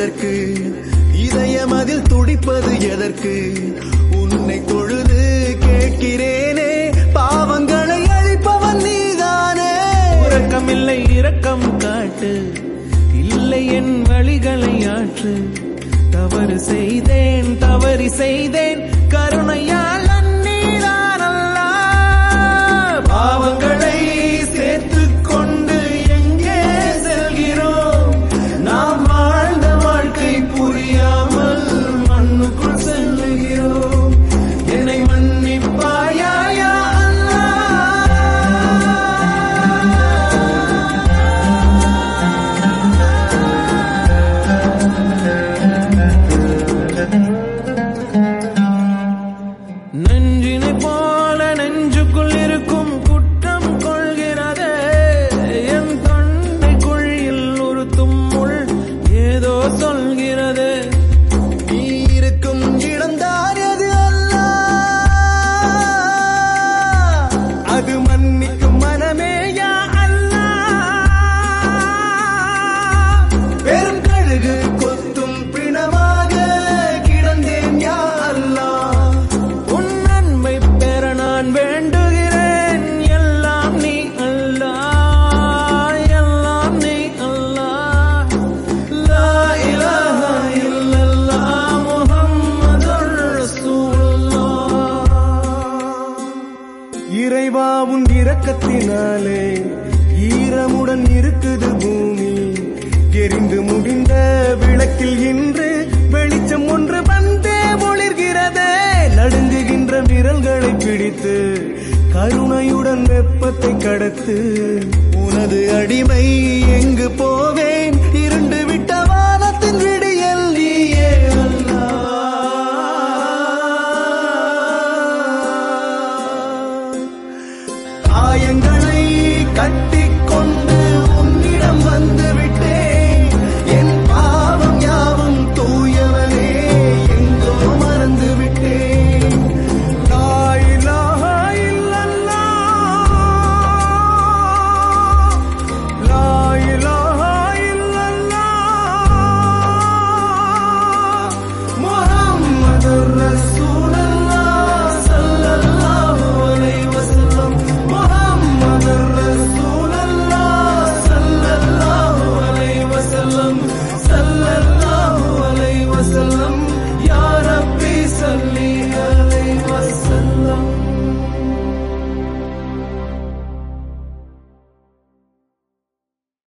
எதற்கு இதயம் அதில் துடிப்பது எதற்கு உன்னை தொழுது கேட்கிறேனே பாவங்களை அழிப்பவன் நீதானே உறக்கமில்லை இரக்கம் காட்டு இல்லை என் வழிகளை ஆற்று தவறு செய்தேன் தவறி செய்தேன் கருணையால் நன்னீதான் அல்லாஹ். பாவங்களை சேர்த்துக் கொண்டு எங்கே செல்கிறோம் நாம் வாழ்ந்த வாழ்க்கை புரியாமல் மண்ணுக்குள் செல்லுகிறோம் என்னை மன்னிப்பாயா யா அல்லாஹ்? நெஞ்சினை போல நெஞ்சுக்குள் இருக்கும் குற்றம் கொள்கிறதே என் தொண்டை குழியில் உறுத்தும் முள் ஏதோ சொல்கிறது நீ இருக்கும் இடம்தான் எது அல்ல அது மன்னிக்கும் மனமே யா அல்லாஹ் பெரும் கழுகு கொத்தும் பிணமாக கிடந்தேன் யா அல்லாஹ் உன் நன்மை பெற நான் வேண்டுகிறேன் எல்லாம் நீ அல்லாஹ் எல்லாம் நீ அல்லாஹ் லா இலாஹா இல்லல்லாஹ் முஹம்மதுர் ரசூலுல்லாஹ் இறைவா உன் இரக்கத்தினாலே ஈரமுடன் இருக்குது பூமி எரிந்து முடிந்த விளக்கில் இன்று வெளிச்சம் ஒன்று வந்தே ஒளிர்கிறதே நடுங்குகின்ற விரல்களை பிடித்து கருணையுடன் வெப்பத்தை கடத்து உனது அடிமை எங்கு போவேன் இருண்டு விட்ட